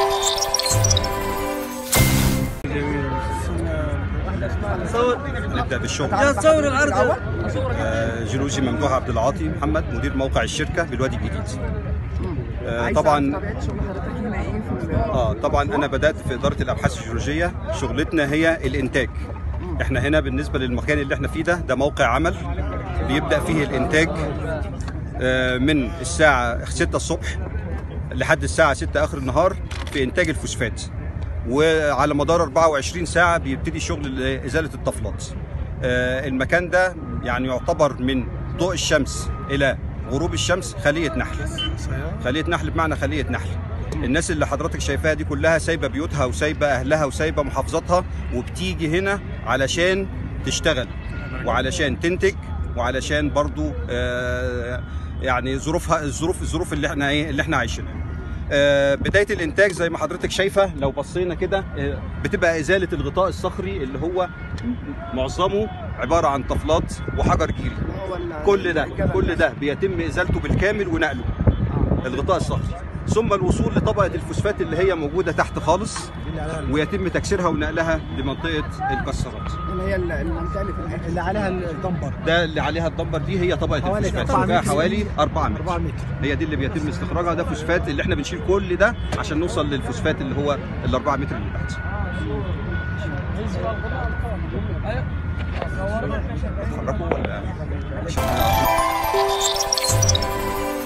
نبدا بالشغل يا تصور العرض آه، جيولوجي ممدوح عبد العاطي محمد مدير موقع الشركه بالوادي الجديد آه، طبعا طبيعه شغل حضرتك هنا ايه في ال- اه طبعا انا بدات في اداره الابحاث الجيولوجيه شغلتنا هي الانتاج احنا هنا بالنسبه للمكان اللي احنا فيه ده ده موقع عمل بيبدا فيه الانتاج آه، من الساعه 6 الصبح لحد الساعه 6 اخر النهار في انتاج الفوسفات وعلى مدار 24 ساعه بيبتدي شغل ازاله الطفلات آه، المكان ده يعني يعتبر من ضوء الشمس الى غروب الشمس خليه نحل خليه نحل بمعنى خليه نحل الناس اللي حضرتك شايفاها دي كلها سايبه بيوتها وسايبه اهلها وسايبه محافظاتها وبتيجي هنا علشان تشتغل وعلشان تنتج وعلشان برضو آه، يعني ظروفها الظروف الظروف اللي احنا ايه اللي احنا عايشينها آه، بدايه الانتاج زي ما حضرتك شايفه لو بصينا كده آه، بتبقى ازاله الغطاء الصخري اللي هو معظمه عباره عن طفلات وحجر جيري هو ال- كل ده كل ده بيتم ازالته بالكامل ونقله الغطاء الصخري ثم الوصول لطبقه الفوسفات اللي هي موجوده تحت خالص ويتم تكسيرها ونقلها لمنطقه الكسرات اللي هي ال- المنطقه اللي في الآخر. اللي عليها الدمبر ده اللي عليها الدمبر دي هي طبقه حوالي الفوسفات أربعة فيها متر. حوالي 4 متر 4 متر هي دي اللي بيتم استخراجها ده فوسفات اللي احنا بنشيل كل ده عشان نوصل للفوسفات اللي هو ال 4 متر اللي تحت اتحركوا ولا